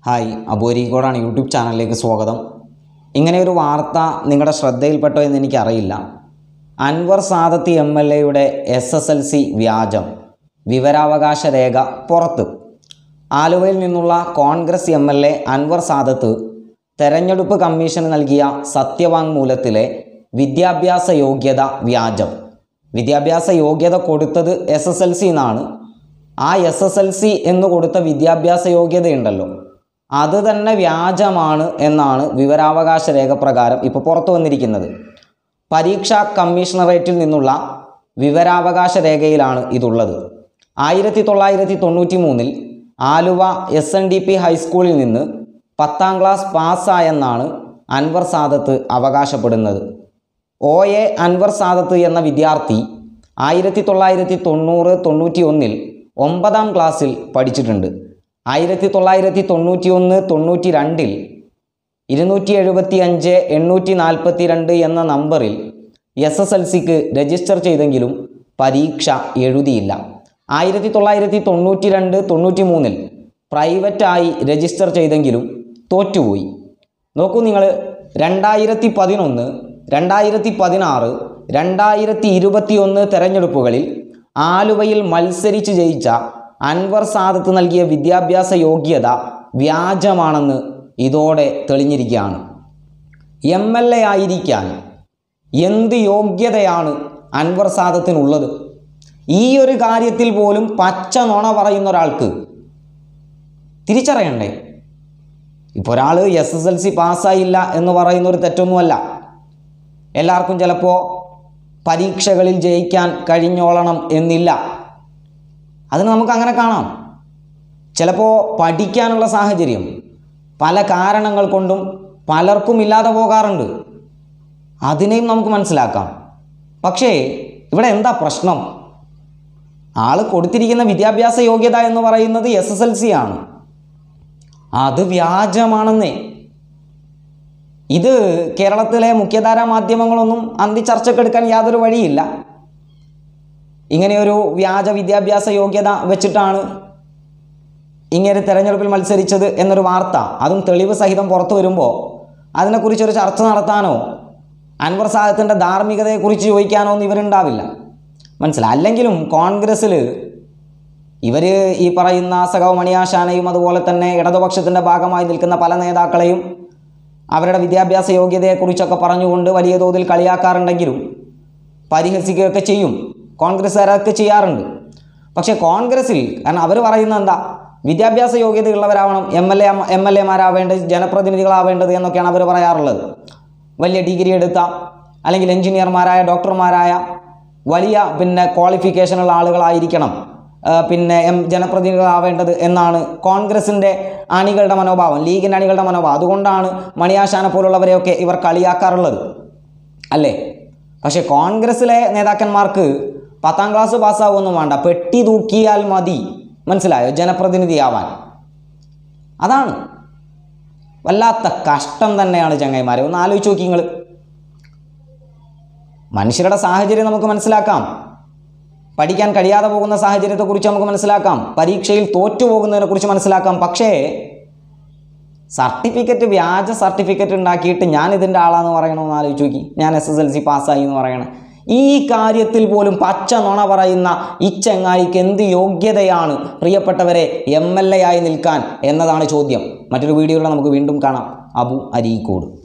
hi അബോരിക്കോടാണ് YouTube ചാനലിലേക്ക് സ്വാഗതം ഇങ്ങനെ ഒരു വാർത്ത നിങ്ങളുടെ ശ്രദ്ധയിൽപ്പെട്ടോ എന്ന് എനിക്കറിയില്ല അൻവർ സാദത്ത് എം എൽ എയുടെ എസ് എസ് എൽ സി വ്യാജം വിവരാവകാശ രേഖ പുറത്ത് ആലുവയിൽ നിന്നുള്ള Congress M L A Anwar Sadath തെരഞ്ഞെടുപ്പ് കമ്മീഷന് നൽകിയ സത്യവാങ്മൂലത്തിലെ വിദ്യാഭ്യാസ യോഗ്യത വ്യാജം വിദ്യാഭ്യാസ യോഗ്യത കൊടുത്തത് എസ് എസ് എൽ സി എന്നാണ് ആ എസ് എസ് എൽ സി എന്ന് കൊടുത്ത വിദ്യാഭ്യാസ യോഗ്യതയുണ്ടല്ലോ അത് തന്നെ വ്യാജമാണ് എന്നാണ് വിവരാവകാശ രേഖ പ്രകാരം ഇപ്പോൾ പുറത്തു വന്നിരിക്കുന്നത് പരീക്ഷാ കമ്മീഷണറേറ്റിൽ നിന്നുള്ള വിവരാവകാശ രേഖയിലാണ് ഇതുള്ളത് ആയിരത്തി തൊള്ളായിരത്തി തൊണ്ണൂറ്റി മൂന്നിൽ Aluva S N D P ഹൈസ്കൂളിൽ നിന്ന് പത്താം ക്ലാസ് പാസ്സായെന്നാണ് അൻവർ സാദത്ത് അവകാശപ്പെടുന്നത് ഒ എ അൻവർ സാദത്ത് എന്ന വിദ്യാർത്ഥി ആയിരത്തി തൊള്ളായിരത്തി തൊണ്ണൂറ് തൊണ്ണൂറ്റി ഒന്നിൽ ഒമ്പതാം ക്ലാസ്സിൽ പഠിച്ചിട്ടുണ്ട് ആയിരത്തി തൊള്ളായിരത്തി തൊണ്ണൂറ്റി ഒന്ന് തൊണ്ണൂറ്റി രണ്ടിൽ ഇരുന്നൂറ്റി എഴുപത്തി അഞ്ച് എണ്ണൂറ്റി നാൽപ്പത്തി രണ്ട് എന്ന നമ്പറിൽ എസ് എസ് എൽ സിക്ക് രജിസ്റ്റർ ചെയ്തെങ്കിലും പരീക്ഷ എഴുതിയില്ല ആയിരത്തി തൊള്ളായിരത്തി തൊണ്ണൂറ്റി രണ്ട് തൊണ്ണൂറ്റി മൂന്നിൽ പ്രൈവറ്റായി രജിസ്റ്റർ ചെയ്തെങ്കിലും തോറ്റുപോയി നോക്കൂ നിങ്ങൾ രണ്ടായിരത്തി പതിനൊന്ന് രണ്ടായിരത്തി പതിനാറ് രണ്ടായിരത്തി ഇരുപത്തി ഒന്ന് തെരഞ്ഞെടുപ്പുകളിൽ ആലുവയിൽ മത്സരിച്ച് ജയിച്ച അൻവർ സാദത്ത് നൽകിയ വിദ്യാഭ്യാസ യോഗ്യത വ്യാജമാണെന്ന് ഇതോടെ തെളിഞ്ഞിരിക്കുകയാണ് എം എൽ എ ആയിരിക്കാൻ എന്ത് യോഗ്യതയാണ് അൻവർ സാദത്തിനുള്ളത് ഈ ഒരു കാര്യത്തിൽ പോലും പച്ച നുണ പറയുന്ന ഒരാൾക്ക് തിരിച്ചറിയണ്ടേ ഇപ്പോൾ ഒരാൾ എസ് എസ് എൽ സി പാസ്സായില്ല എന്ന് പറയുന്ന ഒരു തെറ്റൊന്നുമല്ല എല്ലാവർക്കും ചിലപ്പോൾ പരീക്ഷകളിൽ ജയിക്കാൻ കഴിഞ്ഞോളണം എന്നില്ല അതിന് നമുക്ക് അങ്ങനെ കാണാം ചിലപ്പോൾ പഠിക്കാനുള്ള സാഹചര്യം പല കാരണങ്ങൾ കൊണ്ടും പലർക്കും ഇല്ലാതെ പോകാറുണ്ട് അതിനെയും നമുക്ക് മനസ്സിലാക്കാം പക്ഷേ ഇവിടെ എന്താ പ്രശ്നം ആൾ കൊടുത്തിരിക്കുന്ന വിദ്യാഭ്യാസ യോഗ്യത എന്ന് പറയുന്നത് എസ് എസ് എൽ സി ആണ് അത് വ്യാജമാണെന്നേ ഇത് കേരളത്തിലെ മുഖ്യധാരാ മാധ്യമങ്ങളൊന്നും അന്തി ചർച്ചക്കെടുക്കാൻ യാതൊരു വഴിയില്ല ഇങ്ങനെയൊരു വ്യാജ വിദ്യാഭ്യാസ യോഗ്യത വെച്ചിട്ടാണ് ഇങ്ങനെ തെരഞ്ഞെടുപ്പിൽ മത്സരിച്ചത് എന്നൊരു വാർത്ത അതും തെളിവ് സഹിതം പുറത്തു വരുമ്പോൾ അതിനെക്കുറിച്ചൊരു ചർച്ച നടത്താനോ അൻവർ സാദത്തിൻ്റെ ധാർമ്മികതയെക്കുറിച്ച് ചോദിക്കാനോ ഒന്നും ഇവരുണ്ടാവില്ല മനസ്സിലായി അല്ലെങ്കിലും കോൺഗ്രസ്സിൽ ഇവർ ഈ പറയുന്ന സഖാവ് മണിയാശാനയും അതുപോലെ തന്നെ ഇടതുപക്ഷത്തിൻ്റെ ഭാഗമായി നിൽക്കുന്ന പല നേതാക്കളെയും അവരുടെ വിദ്യാഭ്യാസ യോഗ്യതയെക്കുറിച്ചൊക്കെ പറഞ്ഞുകൊണ്ട് വലിയ തോതിൽ കളിയാക്കാറുണ്ടെങ്കിലും പരിഹസിക്കുകയൊക്കെ ചെയ്യും കോൺഗ്രസ്സുകാരൊക്കെ ചെയ്യാറുണ്ട് പക്ഷേ കോൺഗ്രസ്സിൽ കാരണം അവർ പറയുന്നത് എന്താ വിദ്യാഭ്യാസ യോഗ്യതയുള്ളവരാവണം M L A M L എമാരാവേണ്ടത് ജനപ്രതിനിധികളാവേണ്ടത് എന്നൊക്കെയാണ് അവർ പറയാറുള്ളത് വലിയ ഡിഗ്രി എടുത്ത അല്ലെങ്കിൽ എഞ്ചിനീയർമാരായ ഡോക്ടർമാരായ വലിയ പിന്നെ ക്വാളിഫിക്കേഷനുള്ള ആളുകളായിരിക്കണം ആ, പിന്നെ എം ജനപ്രതിനിധികളാവേണ്ടത് എന്നാണ് കോൺഗ്രസിൻ്റെ അണികളുടെ മനോഭാവം ലീഗിൻ്റെ അണികളുടെ മനോഭാവം അതുകൊണ്ടാണ് മണിയാശാന പോലുള്ളവരെയൊക്കെ ഇവർ കളിയാക്കാറുള്ളത് അല്ലേ പക്ഷേ കോൺഗ്രസ്സിലെ നേതാക്കന്മാർക്ക് പത്താം ക്ലാസ് പാസ്സാവുമൊന്നും വേണ്ട പെട്ടി തൂക്കിയാൽ മതി മനസ്സിലായോ ജനപ്രതിനിധിയാവാൻ അതാണ് വല്ലാത്ത കഷ്ടം തന്നെയാണ് ചങ്ങായിമാരെ ഒന്ന് ആലോചിച്ച് നോക്കി നിങ്ങൾ മനുഷ്യരുടെ സാഹചര്യം നമുക്ക് മനസ്സിലാക്കാം പഠിക്കാൻ കഴിയാതെ പോകുന്ന സാഹചര്യത്തെക്കുറിച്ച് നമുക്ക് മനസ്സിലാക്കാം പരീക്ഷയിൽ തോറ്റു പോകുന്നതിനെക്കുറിച്ച് മനസ്സിലാക്കാം പക്ഷേ സർട്ടിഫിക്കറ്റ് വ്യാജ സർട്ടിഫിക്കറ്റ് ഉണ്ടാക്കിയിട്ട് ഞാൻ ഇതിൻ്റെ ആളാന്ന് പറയണമെന്ന് ആലോചിച്ച് നോക്കി ഞാൻ എസ് എസ് എൽ സി പാസ്സായി എന്ന് പറയണേ ഈ കാര്യത്തിൽ പോലും പച്ച നുണ പറയുന്ന ഈ ചങ്ങായിക്ക് എന്ത് യോഗ്യതയാണ് പ്രിയപ്പെട്ടവരെ എം എൽ എ ആയി നിൽക്കാൻ എന്നതാണ് ചോദ്യം മറ്റൊരു വീഡിയോയിൽ നമുക്ക് വീണ്ടും കാണാം അബു അരീക്കോട്